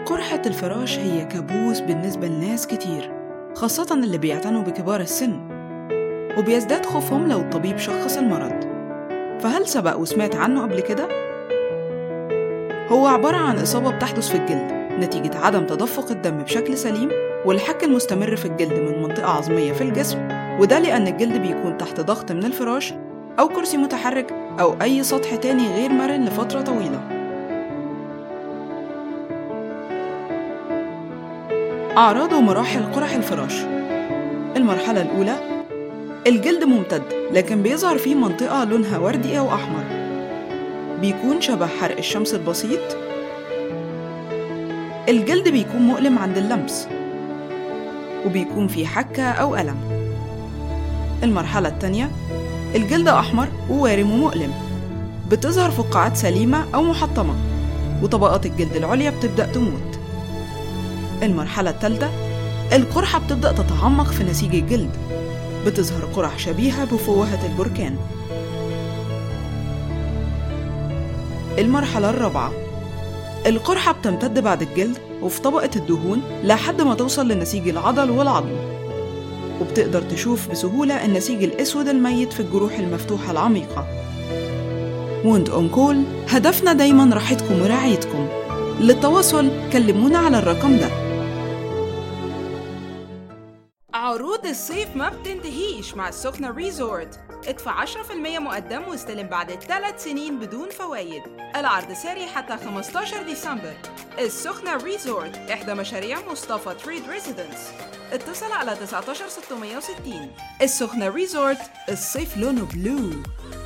قرحة الفراش هي كابوس بالنسبة لناس كتير خاصة اللي بيعتنوا بكبار السن وبيزداد خوفهم لو الطبيب شخص المرض فهل سبق وسمعت عنه قبل كده؟ هو عبارة عن إصابة بتحدث في الجلد نتيجة عدم تدفق الدم بشكل سليم والحك المستمر في الجلد من منطقة عظمية في الجسم وده لأن الجلد بيكون تحت ضغط من الفراش أو كرسي متحرك أو أي سطح تاني غير مرن لفترة طويلة أعراض ومراحل قرح الفراش المرحلة الأولى الجلد ممتد لكن بيظهر فيه منطقة لونها وردي أو أحمر بيكون شبه حرق الشمس البسيط الجلد بيكون مؤلم عند اللمس وبيكون فيه حكة أو ألم المرحلة التانية الجلد أحمر ووارم ومؤلم بتظهر فقاعات سليمة أو محطمة وطبقات الجلد العليا بتبدأ تموت المرحلة الثالثة القرحة بتبدأ تتعمق في نسيج الجلد بتظهر قرح شبيهة بفوهة البركان المرحلة الرابعة القرحة بتمتد بعد الجلد وفي طبقة الدهون لحد ما توصل لنسيج العضل والعظم وبتقدر تشوف بسهولة النسيج الأسود الميت في الجروح المفتوحة العميقة وند أون كول هدفنا دايما راحتكم ورعايتكم للتواصل كلمونا على الرقم ده عروض الصيف ما بتنتهيش مع السخنة ريزورت ادفع 10% مقدم واستلم بعد 3 سنين بدون فوائد العرض ساري حتى 15 ديسمبر السخنة ريزورت إحدى مشاريع مصطفى تريد ريزيدنس اتصل على 19660 السخنة ريزورت الصيف لونه بلو